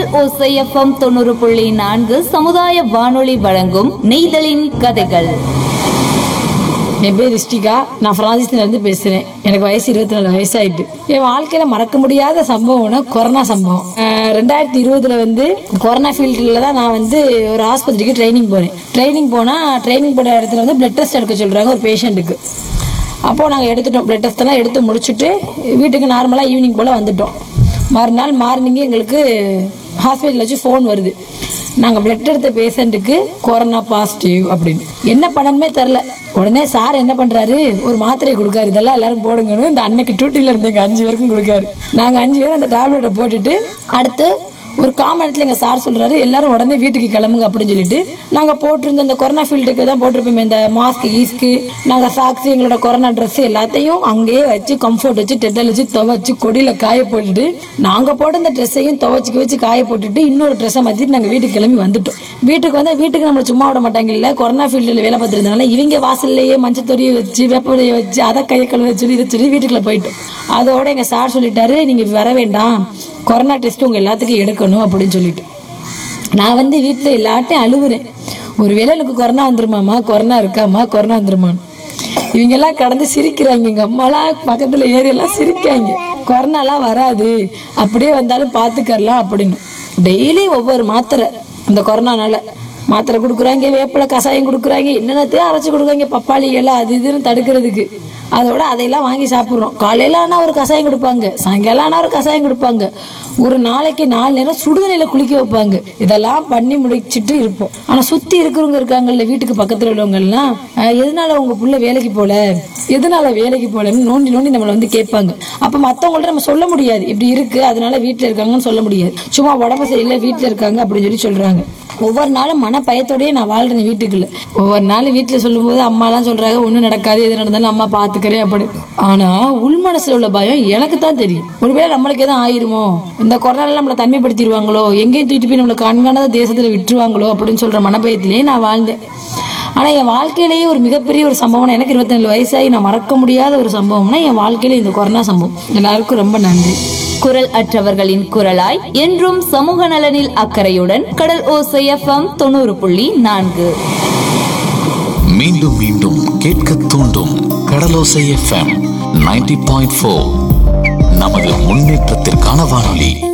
ஓசை எஃப்எம் தொண்ணூறு புள்ளி நான்கு சமுதாய வானொலி வழங்கும் நெய்தலின் கதைகள் என் பேர் ரிஷ்டிகா நான் பிரான்சிஸ்ல இருந்து பேசுறேன் எனக்கு வயசு இருபத்தி நாலு வயசாயிட்டு என் வாழ்க்கையில மறக்க முடியாத சம்பவம்னா கொரோனா சம்பவம் அஹ் ரெண்டாயிரத்தி இருபதுல வந்து கொரோனா ஃபீல்டில் தான் நான் வந்து ஒரு ஆஸ்பத்திரிக்கு ட்ரைனிங் போனேன் ட்ரைனிங் போனா ட்ரைனிங் போன இடத்துல வந்து பிளட் டெஸ்ட் எடுக்க சொல்றாங்க ஒரு பேஷண்ட்டுக்கு அப்போ நாங்கள் எடுத்துட்டோம் பிளட் டெஸ்ட் எல்லாம் எடுத்து முடிச்சுட்டு வீட்டுக்கு நார்மலாக ஈவினிங் போல் வந்துட்டோம் மறுநாள் மார்னிங்கே எங்களுக்கு ஹாஸ்பிட்டல் வச்சு ஃபோன் வருது நாங்கள் பிளட் எடுத்த பேஷண்ட்டுக்கு கொரோனா பாசிட்டிவ் அப்படின்னு என்ன பண்ணணுமே தெரில உடனே சார் என்ன பண்றாரு ஒரு மாத்திரை கொடுக்காரு இதெல்லாம் எல்லாரும் போடுங்கன்னு இந்த அன்னைக்கு டியூட்டில இருந்தவங்க அஞ்சு பேருக்கும் கொடுக்காரு நாங்கள் அஞ்சு பேரும் அந்த டேப்லெட்டை போட்டுட்டு அடுத்து ஒரு காமனத்தில் எங்கள் சார் சொல்றாரு எல்லாரும் உடனே வீட்டுக்கு கிளம்புங்க அப்படின்னு சொல்லிட்டு நாங்கள் போட்டிருந்த இந்த கொரோனா ஃபீல்டுக்கு தான் போட்டிருப்போமே இந்த மாஸ்க் ஈஸ்க்கு நாங்கள் சாக்ஸ் எங்களோட கொரோனா ட்ரெஸ் எல்லாத்தையும் அங்கேயே வச்சு கம்ஃபர்ட் வச்சு டெட்டல் வச்சு துவைச்சு கொடியில் காய போட்டுட்டு நாங்கள் போட்ட இந்த ட்ரெஸ்ஸையும் துவைச்சிக்க வச்சு காய போட்டுட்டு இன்னொரு ட்ரெஸ்ஸை மாற்றிட்டு நாங்கள் வீட்டுக்கு கிளம்பி வந்துட்டோம் வீட்டுக்கு வந்து வீட்டுக்கு நம்மளை சும்மா விட மாட்டாங்க இல்லை கொரோனா ஃபீல்டில் வேலை பார்த்துருந்தனால இவங்க வாசல்லையே மஞ்சள் தொடியை வச்சு வேப்பலையை வச்சு அதை கையை கழுவ சொல்லி இதை சொல்லி வீட்டுக்குள்ள போயிட்டோம் அதோட எங்கள் சார் சொல்லிட்டாரு நீங்கள் வர வேண்டாம் கொரோனா டெஸ்ட் உங்கள் எல்லாத்துக்கும் எடுக்கணும் அப்படின்னு சொல்லிட்டு நான் வந்து வீட்டில் எல்லாட்டையும் அழுகுறேன் ஒருவேளை எனக்கு கொரோனா வந்துருமாமா கொரோனா இருக்காமா கொரோனா வந்துருமான்னு இவங்க எல்லாம் கடந்து சிரிக்கிறாங்க எங்க அம்மாலாம் பக்கத்துல ஏறி எல்லாம் சிரிக்காங்க கொரோனாலாம் வராது அப்படியே வந்தாலும் பாத்துக்கறலாம் அப்படின்னு டெய்லி ஒவ்வொரு மாத்திரை இந்த கொரோனானால மாத்திரை கொடுக்குறாங்க வேப்பிலை கஷாயம் கொடுக்குறாங்க என்னென்னத்தையும் அரைச்சு கொடுக்குறாங்க பப்பாளி எல்லாம் அது இதுன்னு தடுக்கிறதுக்கு அதோட அதையெல்லாம் வாங்கி சாப்பிட்றோம் காலையில ஆனா ஒரு கஷாயம் கொடுப்பாங்க சாயங்காலம் ஆனா ஒரு கஷாயம் கொடுப்பாங்க ஒரு நாளைக்கு நாலு நேரம் சுடுதண்ணில குளிக்க வைப்பாங்க இதெல்லாம் பண்ணி முடிச்சிட்டு இருப்போம் ஆனா சுத்தி இருக்கிறவங்க இருக்காங்கல்ல வீட்டுக்கு பக்கத்துல உள்ளவங்க எல்லாம் "அஹ், எதனால உங்க புள்ள வேலைக்கு போல எதனால வேலைக்கு போலன்னு நோண்டி நோண்டி நம்மள வந்து கேட்பாங்க அப்ப மத்தவங்கள்ட்ட நம்ம சொல்ல முடியாது இப்படி இருக்கு அதனால வீட்டுல இருக்காங்கன்னு சொல்ல முடியாது சும்மா உடம்பு சரியில்லை வீட்டுல இருக்காங்க அப்படின்னு சொல்லி சொல்றாங்க ஒவ்வொரு நாளும் மன பயத்தோடயே நான் வாழ்றேன் வீட்டுக்குள்ள ஒவ்வொரு நாள் வீட்டுல சொல்லும்போது அம்மா எல்லாம் சொல்றாங்க ஒண்ணும் நடக்காது எது நடந்தாலும் அம்மா பாத்துக்கிறேன் அப்படி ஆனா உள் மனசுல உள்ள பயம் எனக்கு தான் தெரியும் ஒருவேளை நம்மளுக்கு எதுவும் ஆயிருமோ இந்த கொரோனால நம்மளை தனிமைப்படுத்திடுவாங்களோ எங்கேயும் தூக்கிட்டு போய் நம்மளை கண்காணாத தேசத்துல விட்டுருவாங்களோ அப்படின்னு சொல்ற மனபயத்திலேயே நான் வாழ்ந்தேன் ஆனா என் வாழ்க்கையிலேயே ஒரு மிகப்பெரிய ஒரு சம்பவம் எனக்கு இருபத்தேழு வயசாகி நான் மறக்க முடியாத ஒரு சம்பவம்னா என் வாழ்க்கையில இந்த கொரோனா சம்பவம் எல்லாருக்கும் ரொம்ப நன்றி குரல் அற்றவர்களின் குரலாய் என்றும் சமூக நலனில் அக்கறையுடன் கடல் ஓசை எஃப்எம் தொண்ணூறு புள்ளி நான்கு மீண்டும் மீண்டும் கேட்க தூண்டும் Kadalosai FM ninety point four நமது முன்னேற்றத்திற்கான வானொலி